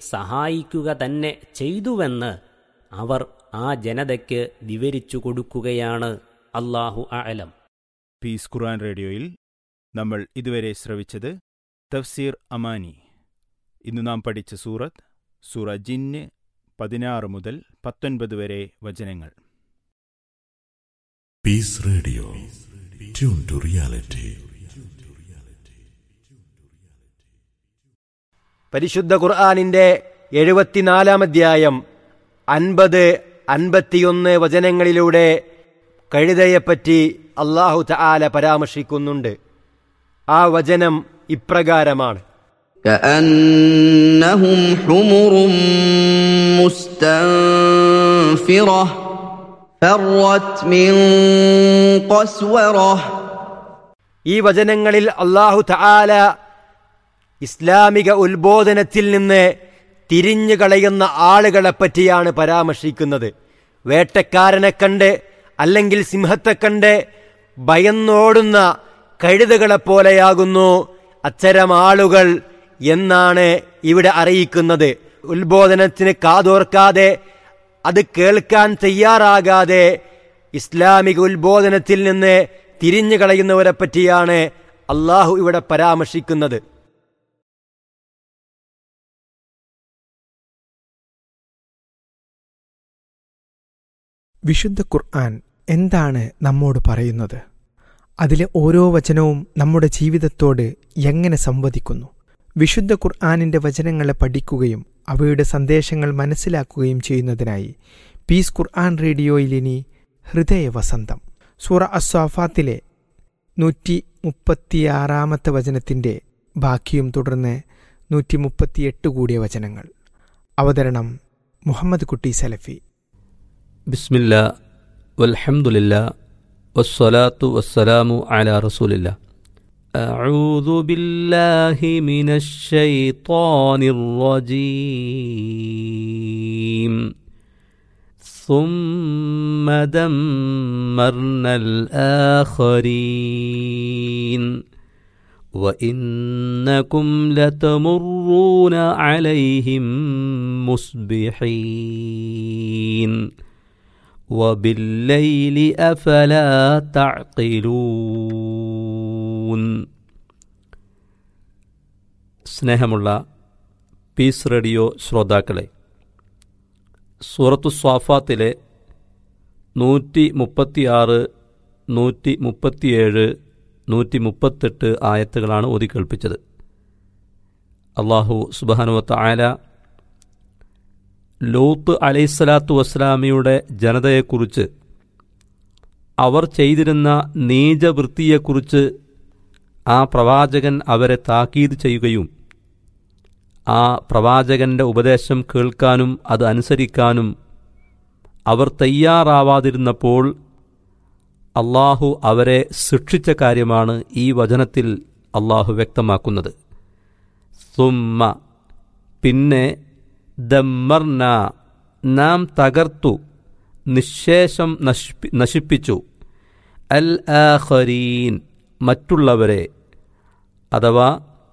സഹായിക്കുക തന്നെ ചെയ്തുവെന്ന് അവർ ആ ജനതയ്ക്ക് വിവരിച്ചു കൊടുക്കുകയാണ് അള്ളാഹു അലം പീസ് ഖുർആൻ റേഡിയോയിൽ നമ്മൾ ഇതുവരെ ശ്രവിച്ചത് തഫ്സീർ അമാനി ഇന്ന് നാം പഠിച്ച സൂറത്ത് സൂറ ജിന്ന് പതിനാറ് മുതൽ പത്തൊൻപത് വരെ വചനങ്ങൾ peace radio tune to reality പരിശുദ്ധ ഖുർആാനിന്റെ എഴുപത്തിനാലാം അധ്യായം അൻപത് അൻപത്തിയൊന്ന് വചനങ്ങളിലൂടെ കഴുതയെപ്പറ്റി അള്ളാഹു തആല പരാമർശിക്കുന്നുണ്ട് ആ വചനം ഇപ്രകാരമാണ് كأنهم حمر مستنفرة فرت من قسورة ഈ വചനങ്ങളിൽ അള്ളാഹു തആല ഇസ്ലാമിക ഉത്ബോധനത്തിൽ നിന്ന് തിരിഞ്ഞു കളയുന്ന ആളുകളെ പറ്റിയാണ് പരാമർശിക്കുന്നത് വേട്ടക്കാരനെ കണ്ട് അല്ലെങ്കിൽ സിംഹത്തെ കണ്ട് ഭയന്നോടുന്ന കഴുതകളെപ്പോലെയാകുന്നു അത്തരം ആളുകൾ എന്നാണ് ഇവിടെ അറിയിക്കുന്നത് ഉത്ബോധനത്തിന് കാതോർക്കാതെ അത് കേൾക്കാൻ തയ്യാറാകാതെ ഇസ്ലാമിക ഉത്ബോധനത്തിൽ നിന്ന് തിരിഞ്ഞു കളയുന്നവരെ പറ്റിയാണ് അള്ളാഹു ഇവിടെ പരാമർശിക്കുന്നത് വിശുദ്ധ ഖുർആൻ എന്താണ് നമ്മോട് പറയുന്നത് അതിലെ ഓരോ വചനവും നമ്മുടെ ജീവിതത്തോട് എങ്ങനെ സംവദിക്കുന്നു വിശുദ്ധ ഖുർആാനിന്റെ വചനങ്ങളെ പഠിക്കുകയും അവയുടെ സന്ദേശങ്ങൾ മനസ്സിലാക്കുകയും ചെയ്യുന്നതിനായി പീസ് ഖുർആൻ റേഡിയോയിൽ ഇനി ഹൃദയ വസന്തം സൂറ അസ്വാഫാത്തിലെ നൂറ്റി മുപ്പത്തിയാറാമത്തെ വചനത്തിന്റെ ബാക്കിയും തുടർന്ന് നൂറ്റി മുപ്പത്തിയെട്ട് കൂടിയ വചനങ്ങൾ അവതരണം മുഹമ്മദ് കുട്ടി സലഫി ബിസ്മില്ല വൽഹംദുലില്ല വസ്സലാത്തു വസ്സലാമു അലാ റസൂലില്ല أعوذ بالله من الشيطان الرجيم ثم دمرنا الآخرين وإنكم لتمرون عليهم مصبحين وبالليل أفلا تعقلون സ്നേഹമുള്ള പീസ് റേഡിയോ ശ്രോതാക്കളെ സൂറത്തു സ്വാഫാത്തിലെ നൂറ്റി മുപ്പത്തിയാറ് നൂറ്റി മുപ്പത്തിയേഴ് നൂറ്റി മുപ്പത്തെട്ട് ആയത്തുകളാണ് ഓതിക്കേൾപ്പിച്ചത് അള്ളാഹു സുബാനുവത്ത ആല ലോത്ത് അലൈഹിസ്സലാത്തു വസ്സലാമിയുടെ ജനതയെക്കുറിച്ച് അവർ ചെയ്തിരുന്ന നീചവൃത്തിയെക്കുറിച്ച് ആ പ്രവാചകൻ അവരെ താക്കീത് ചെയ്യുകയും ആ പ്രവാചകന്റെ ഉപദേശം കേൾക്കാനും അത് അനുസരിക്കാനും അവർ തയ്യാറാവാതിരുന്നപ്പോൾ അള്ളാഹു അവരെ ശിക്ഷിച്ച കാര്യമാണ് ഈ വചനത്തിൽ അള്ളാഹു വ്യക്തമാക്കുന്നത് സുമ്മ പിന്നെ ദമ്മർന നാം തകർത്തു നിശേഷം നശിപ്പി നശിപ്പിച്ചു അൽ ആഖരീൻ മറ്റുള്ളവരെ അഥവാ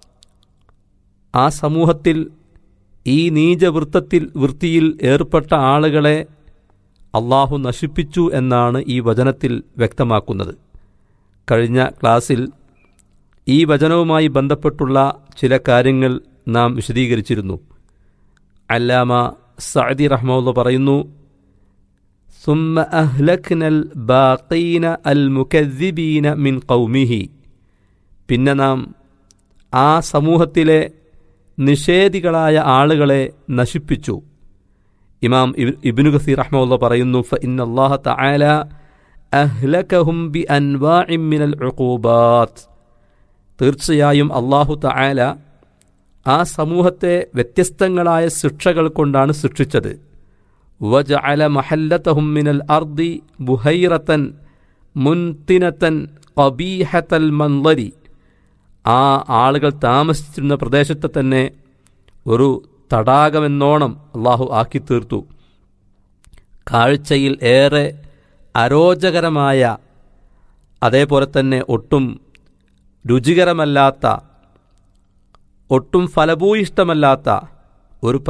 ആ സമൂഹത്തിൽ ഈ നീചവൃത്തത്തിൽ വൃത്തിയിൽ ഏർപ്പെട്ട ആളുകളെ അള്ളാഹു നശിപ്പിച്ചു എന്നാണ് ഈ വചനത്തിൽ വ്യക്തമാക്കുന്നത് കഴിഞ്ഞ ക്ലാസ്സിൽ ഈ വചനവുമായി ബന്ധപ്പെട്ടുള്ള ചില കാര്യങ്ങൾ നാം വിശദീകരിച്ചിരുന്നു അല്ലാമ സഅദി റഹ്മുള്ള പറയുന്നു ثم أهلكنا الباقين المكذبين من قومه പിന്നെ നാം ആ സമൂഹത്തിലെ നിഷേധികളായ ആളുകളെ നശിപ്പിച്ചു ഇമാം ഇബ്നു ഖസീർ റഹ്മുള്ള പറയുന്നു فإن الله تعالى أهلكهم بأنواع من العقوبات തീർച്ചയായും അള്ളാഹു തആല ആ സമൂഹത്തെ വ്യത്യസ്തങ്ങളായ ശിക്ഷകൾ കൊണ്ടാണ് ശിക്ഷിച്ചത് വജഅല മഹല്ലതഹും മിനൽ അർദി ബുഹൈറത്തൻ മുൻതിനത്തൻ ഖബീഹത്തൽ മൻളരി ആ ആളുകൾ താമസിച്ചിരുന്ന പ്രദേശത്തെ തന്നെ ഒരു തടാകമെന്നോണം അള്ളാഹു ആക്കി തീർത്തു കാഴ്ചയിൽ ഏറെ അരോചകരമായ അതേപോലെ തന്നെ ഒട്ടും രുചികരമല്ലാത്ത ഒട്ടും ഫലഭൂയിഷ്ടമല്ലാത്ത ഒരു